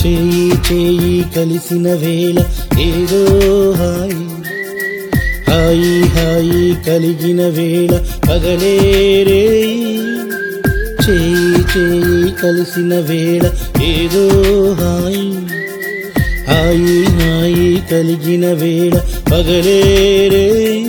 చేయి చేయి కలిసిన వేళ ఏదో హాయి హాయి హాయి కలిగిన వేళ పగలేరే చేయి చేయి కలిసిన వేళ ఏదో హాయి హాయి హాయి కలిగిన వేళ పగలేరే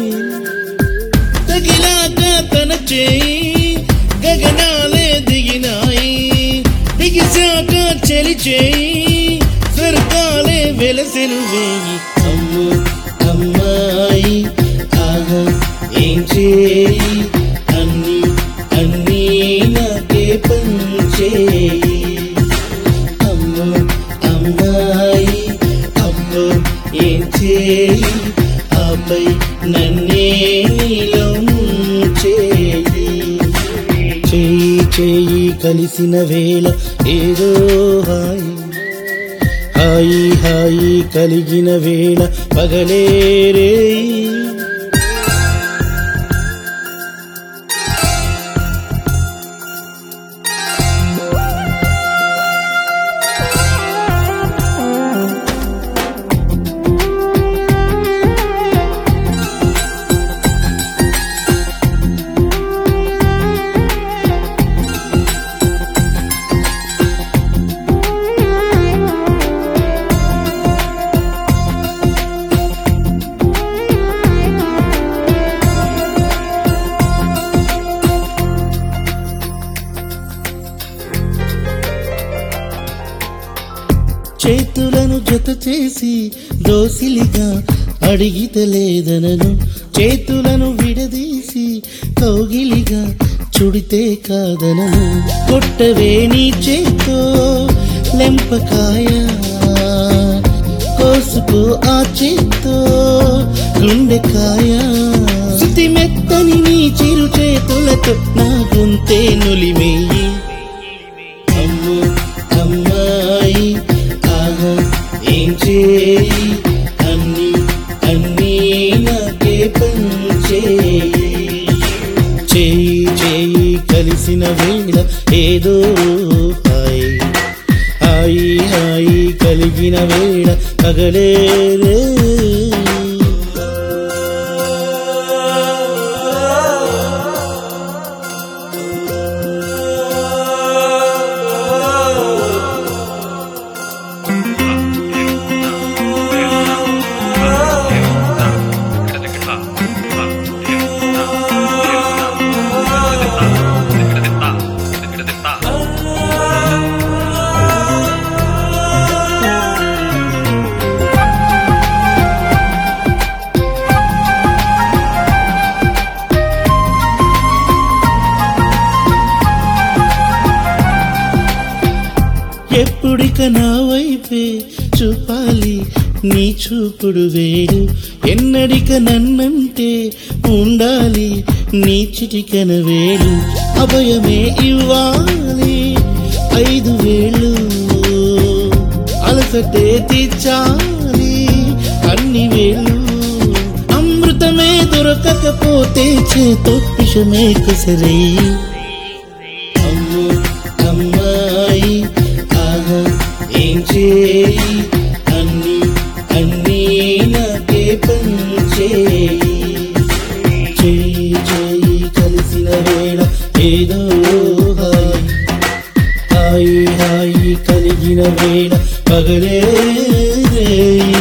తగిలాక తన చేయి గగనాలే దిగినాయి దిగిశాక చెలి చేయి స్వర్గాలే వెలసెలు వేయి అమ్ము అమ్మాయి ఆహా ఏం చేయి అన్ని అన్నీ నాకే పంచేయి అమ్ము అమ్మాయి అమ్ము ఏం చేయి ఆపై నన్నే నీలో చేయి చేయి చేయి కలిసిన వేళ ఏదో హాయి హాయి హాయి కలిగిన వేళ పగలేరే చేతులను జత చేసి దోసిలిగా అడిగితలేదనను చేతులను విడదీసి కౌగిలిగా చుడితే కాదనను కొట్టవే నీ చేతో లెంపకాయ కోసుకో ఆ చేత్తో గుండెకాయ శృతి మెత్తని నీ చిరు చేతులతో నా గుంతే నులిమేయి అమ్ము అమ్మాయి ఆహా ఏం చేయి అన్ని అన్నీ నాకే పంచేయి చేయి చేయి కలిసిన వేళ ఏదో హాయి హాయి హాయి కలిగిన వేళ పగలేరే ఎప్పుడిక నా వైపే చూపాలి నీ చూపుడు వేడు ఎన్నడిక నన్నంటే ఉండాలి నీ చిటికన వేడు అభయమే ఇవ్వాలి ఐదు వేళ్ళు అలసటే తీర్చాలి అన్ని వేళ్ళు అమృతమే దొరకకపోతే చేతో విషమే కుసరయ్యి అమ్ము అమ్మాయి ఆహా ఏం చేయి అన్ని అన్నీ నాకే పంచేయి చేయి చేయి కలిసిన వేళ ఏదో హాయి హాయి హాయి కలిగిన వేళ పగలే రేయి.